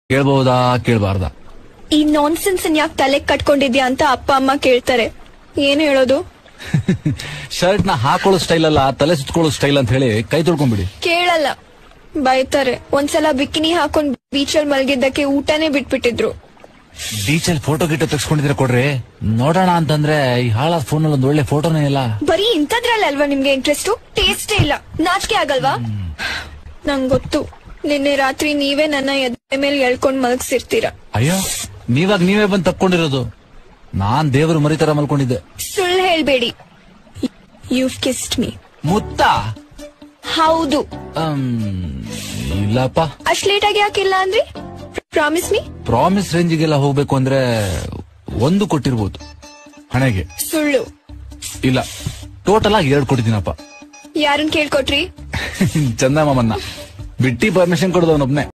ಕೇಳ್ಬಹುದಾ ಕೇಳ್ಬಾರ್ದಾ ಈ ನಾನ್ಸೆನ್ಸ್ ಯಾಕೆ ತಲೆ ಕಟ್ಕೊಂಡಿದ್ಯಾ ಅಂತ ಅಪ್ಪ ಅಮ್ಮ ಕೇಳ್ತಾರೆ ಏನ್ ಹೇಳೋದು ಶರ್ಟ್ ನ ಹಾಕೊಳ್ಳೋ ಸ್ಟೈಲ್ ಅಲ್ಲ ತಲೆ ಸುತ್ಕೊಳ್ಳೋ ಸ್ಟೈಲ್ ಅಂತ ಹೇಳಿ ಕೈ ತೊಳ್ಕೊಂಬಿಡಿ ಕೇಳಲ್ಲ ಬೈತಾರೆ ಒಂದ್ಸಲ ಬಿಕಿನಿ ಹಾಕೊಂಡ್ ಬೀಚಲ್ಲಿ ಮಲ್ಗಿದ್ದಕ್ಕೆ ಊಟನೇ ಬಿಟ್ಬಿಟ್ಟಿದ್ರು ಬೀಚಲ್ಲಿ ಫೋಟೋ ಗಿಟೋ ತೆಗ್ಸ್ಕೊಂಡಿದ್ರೆ ಕೊಡ್ರಿ ನೋಡೋಣ ಅಂತಂದ್ರೆ ಈ ಹಾಳಾದ ಫೋನ್ ಅಲ್ಲಿ ಒಂದ್ ಒಳ್ಳೆ ಫೋಟೋನೇ ಇಲ್ಲ ಬರೀ ಇಂಥದ್ರಲ್ಲ ಅಲ್ವಾ ನಿಮ್ಗೆ ಇಂಟ್ರೆಸ್ಟ್ ಟೇಸ್ಟೇ ಇಲ್ಲ ನಾಚಿಕೆ ಆಗಲ್ವಾ ನಂಗ್ ಗೊತ್ತು ನಿನ್ನೆ ರಾತ್ರಿ ನೀವೇ ನನ್ನ ಎದೆ ಮೇಲೆ ಎಳ್ಕೊಂಡ್ ಮಲಗ್ಸಿರ್ತೀರ ಅಯ್ಯೋ ನೀವಾಗ ನೀವೇ ಬಂದ್ ತಕ್ಕೊಂಡಿರೋದು ನಾನ್ ದೇವರು ಮರಿತರ ಮಲ್ಕೊಂಡಿದ್ದೆ ಸುಳ್ಳು ಹೇಳ್ಬೇಡಿ ಯು ಕಿಸ್ಡ್ ಮೀ ಮುತ್ತ ಹೌದು ಅಮ್, ಇಲ್ಲಪ್ಪ ಅಷ್ಟ್ ಲೇಟ್ ಆಗಿ ಯಾಕಿಲ್ಲ ಅಂದ್ರಿ ಪ್ರಾಮಿಸ್ ಮೀ ಪ್ರಾಮಿಸ್ ರೇಂಜಿಗೆಲ್ಲ ಹೋಗ್ಬೇಕು ಅಂದ್ರೆ ಒಂದು ಕೊಟ್ಟಿರ್ಬೋದು ಹಣೆಗೆ ಸುಳ್ಳು ಇಲ್ಲ ಟೋಟಲ್ ಆಗಿ ಎರಡು ಕೊಟ್ಟಿದ್ದೀನಪ್ಪ ಯಾರನ್ ಕೇಳ್ಕೊಟ್ರಿ ಚಂದಮಾಮನ್ನ ಬಿಟ್ಟಿ ಪರ್ಮಿಷನ್ ಕೊಡೋದವನೊಬ್ನೇ